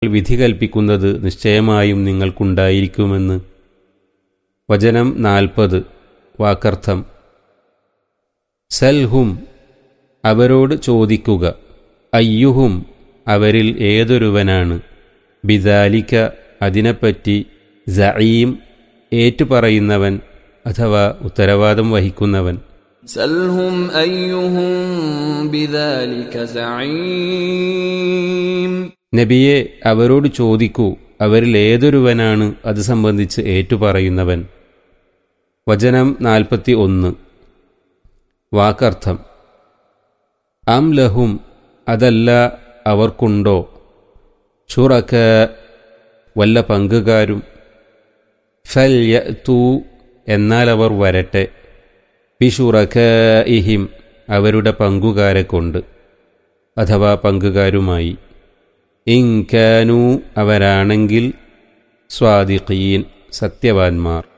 വിധി കൽപ്പിക്കുന്നത് നിശ്ചയമായും നിങ്ങൾക്കുണ്ടായിരിക്കുമെന്ന് വചനം നാൽപ്പത് വാക്കർത്ഥം സൽഹും അവരോട് ചോദിക്കുക അയ്യുഹും അവരിൽ ഏതൊരുവനാണ് ബിദാലിക്ക അതിനെപ്പറ്റി സഈം ഏറ്റുപറയുന്നവൻ അഥവാ ഉത്തരവാദം വഹിക്കുന്നവൻ سلهم أيهم بذلك زعيم നബിയെ അവരോട് ചോദിക്കൂ അവരിൽ ഏതൊരുവനാണ് അത് സംബന്ധിച്ച് ഏറ്റുപറയുന്നവൻ വചനം നാൽപ്പത്തി ഒന്ന് വാക്കർത്ഥം അം ലഹും അതല്ല അവർക്കുണ്ടോ ഷുറക്ക വല്ല പങ്കുകാരും ഫൽ യൂ എന്നാൽ അവർ വരട്ടെ ബിഷുറക്ക ഇഹിം അവരുടെ പങ്കുകാരെ കൊണ്ട് അഥവാ പങ്കുകാരുമായി ഇൻകാനു അവരാണെങ്കിൽ സ്വാദിഖീൻ സത്യവാൻമാർ